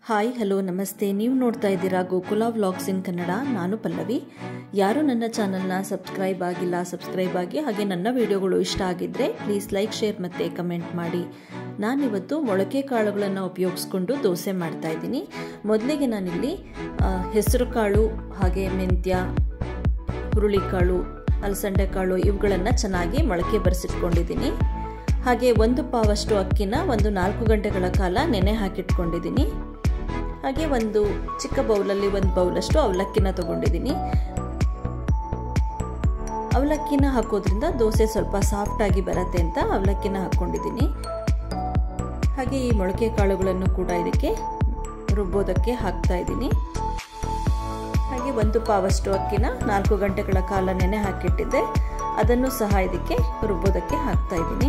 hi hello ನಮಸ್ತೆ ನೀವು ನೋಡ್ತಾ ಇದ್ದೀರಾ ಗೋಕುಲ ವ್ಲಾಗ್ಸ್ ಇನ್ ಕನ್ನಡ ನಾನು ಪಲ್ಲವಿ ಯಾರು ನನ್ನ ಚಾನಲ್ನ ಸಬ್ಸ್ಕ್ರೈಬ್ ಆಗಿಲ್ಲ ಸಬ್ಸ್ಕ್ರೈಬ್ ಆಗಿ ಹಾಗೆ ನನ್ನ ವಿಡಿಯೋಗಳು ಇಷ್ಟ ಆಗಿದ್ದರೆ ಪ್ಲೀಸ್ ಲೈಕ್ ಶೇರ್ ಮತ್ತು ಕಮೆಂಟ್ ಮಾಡಿ ನಾನಿವತ್ತು ಮೊಳಕೆ ಕಾಳುಗಳನ್ನು ಉಪಯೋಗಿಸ್ಕೊಂಡು ದೋಸೆ ಮಾಡ್ತಾ ಇದ್ದೀನಿ ಮೊದಲಿಗೆ ನಾನಿಲ್ಲಿ ಹೆಸರು ಕಾಳು ಹಾಗೆ ಮೆಂತ್ಯ ಹುರುಳಿಕಾಳು ಅಲಸಂಡೆ ಕಾಳು ಇವುಗಳನ್ನು ಚೆನ್ನಾಗಿ ಮೊಳಕೆ ಬರೆಸಿಟ್ಕೊಂಡಿದ್ದೀನಿ ಹಾಗೆ ಒಂದು ಪಾವಷ್ಟು ಅಕ್ಕಿನ ಒಂದು ನಾಲ್ಕು ಗಂಟೆಗಳ ಕಾಲ ನೆನೆ ಹಾಕಿಟ್ಕೊಂಡಿದ್ದೀನಿ ಹಾಗೆ ಒಂದು ಚಿಕ್ಕ ಬೌಲಲ್ಲಿ ಒಂದು ಬೌಲಷ್ಟು ಅವಲಕ್ಕಿನ ತೊಗೊಂಡಿದ್ದೀನಿ ಅವಲಕ್ಕಿನ ಹಾಕೋದ್ರಿಂದ ದೋಸೆ ಸ್ವಲ್ಪ ಸಾಫ್ಟಾಗಿ ಬರುತ್ತೆ ಅಂತ ಅವಲಕ್ಕಿನ ಹಾಕ್ಕೊಂಡಿದ್ದೀನಿ ಹಾಗೆ ಈ ಮೊಳಕೆ ಕಾಳುಗಳನ್ನು ಕೂಡ ಇದಕ್ಕೆ ರುಬ್ಬೋದಕ್ಕೆ ಹಾಕ್ತಾ ಇದ್ದೀನಿ ಹಾಗೆ ಒಂದು ಪಾವಷ್ಟು ಅಕ್ಕಿನ ನಾಲ್ಕು ಗಂಟೆಗಳ ಕಾಲ ನೆನೆ ಹಾಕಿಟ್ಟಿದ್ದೆ ಅದನ್ನು ಸಹ ಇದಕ್ಕೆ ರುಬ್ಬೋದಕ್ಕೆ ಹಾಕ್ತಾ ಇದ್ದೀನಿ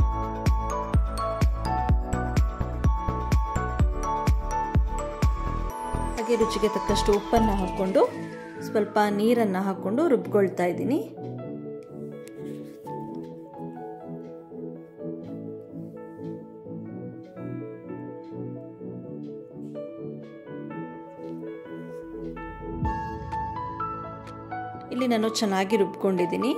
ಹಾಗೆ ರುಚಿಗೆ ತಕ್ಕಷ್ಟು ಉಪ್ಪನ್ನು ಹಾಕ್ಕೊಂಡು ಸ್ವಲ್ಪ ನೀರನ್ನು ಹಾಕ್ಕೊಂಡು ರುಬ್ಕೊಳ್ತಾ ಇದ್ದೀನಿ ಇಲ್ಲಿ ನಾನು ಚೆನ್ನಾಗಿ ರುಬ್ಕೊಂಡಿದ್ದೀನಿ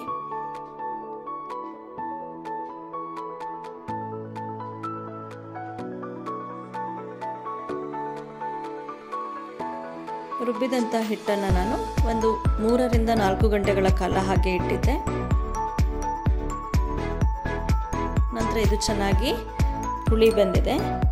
ರುಬ್ಬಿದಂಥ ಹಿಟ್ಟನ್ನು ನಾನು ಒಂದು ಮೂರರಿಂದ ನಾಲ್ಕು ಗಂಟೆಗಳ ಕಾಲ ಹಾಗೆ ಇಟ್ಟಿದ್ದೆ ನಂತರ ಇದು ಚೆನ್ನಾಗಿ ಹುಳಿ ಬಂದಿದೆ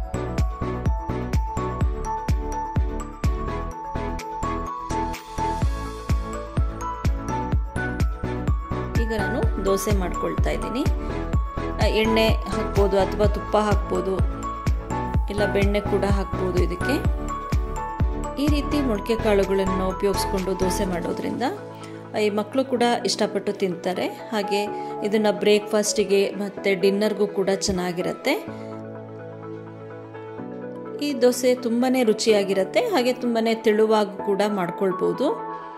ಈಗ ನಾನು ದೋಸೆ ಮಾಡ್ಕೊಳ್ತಾ ಇದ್ದೀನಿ ಎಣ್ಣೆ ಹಾಕ್ಬೋದು ಅಥವಾ ತುಪ್ಪ ಹಾಕ್ಬೋದು ಇಲ್ಲ ಬೆಣ್ಣೆ ಕೂಡ ಹಾಕ್ಬೋದು ಇದಕ್ಕೆ ಈ ರೀತಿ ಮೊಳಕೆ ಕಾಳುಗಳನ್ನು ಉಪಯೋಗಿಸ್ಕೊಂಡು ದೋಸೆ ಮಾಡೋದ್ರಿಂದ ಈ ಮಕ್ಕಳು ಕೂಡ ಇಷ್ಟಪಟ್ಟು ತಿಂತಾರೆ ಹಾಗೆ ಇದನ್ನು ಬ್ರೇಕ್ಫಾಸ್ಟಿಗೆ ಮತ್ತು ಡಿನ್ನರ್ಗೂ ಕೂಡ ಚೆನ್ನಾಗಿರುತ್ತೆ ಈ ದೋಸೆ ತುಂಬಾ ರುಚಿಯಾಗಿರುತ್ತೆ ಹಾಗೆ ತುಂಬಾ ತೆಳುವಾಗಿ ಕೂಡ ಮಾಡ್ಕೊಳ್ಬೋದು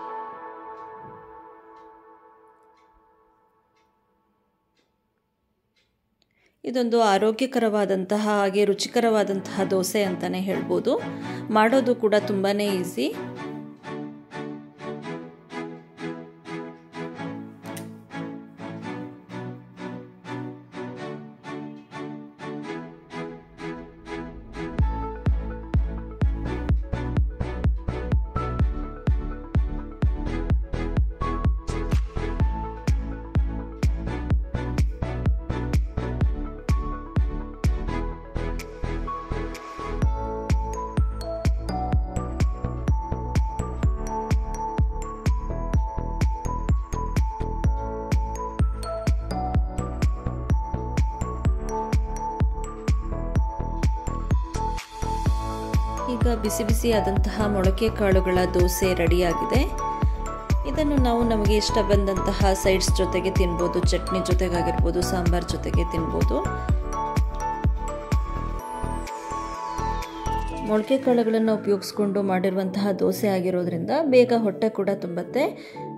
ಇದೊಂದು ಆರೋಗ್ಯಕರವಾದಂತಹ ಹಾಗೆ ರುಚಿಕರವಾದಂತಹ ದೋಸೆ ಅಂತಲೇ ಹೇಳ್ಬೋದು ಮಾಡೋದು ಕೂಡ ತುಂಬಾ ಈಸಿ ಈಗ ಬಿಸಿ ಬಿಸಿಯಾದಂತಹ ಮೊಳಕೆ ಕಾಳುಗಳ ದೋಸೆ ರೆಡಿಯಾಗಿದೆ ಇದನ್ನು ನಾವು ನಮಗೆ ಇಷ್ಟ ಬಂದಂತಹ ಸೈಡ್ಸ್ ಜೊತೆಗೆ ತಿನ್ಬೋದು ಚಟ್ನಿ ಜೊತೆಗಾಗಿರ್ಬೋದು ಸಾಂಬಾರ್ ಜೊತೆಗೆ ತಿನ್ಬೋದು ಮೊಳಕೆ ಕಾಳುಗಳನ್ನು ಉಪಯೋಗಿಸ್ಕೊಂಡು ಮಾಡಿರುವಂತಹ ದೋಸೆ ಆಗಿರೋದ್ರಿಂದ ಬೇಗ ಹೊಟ್ಟೆ ಕೂಡ ತುಂಬತ್ತೆ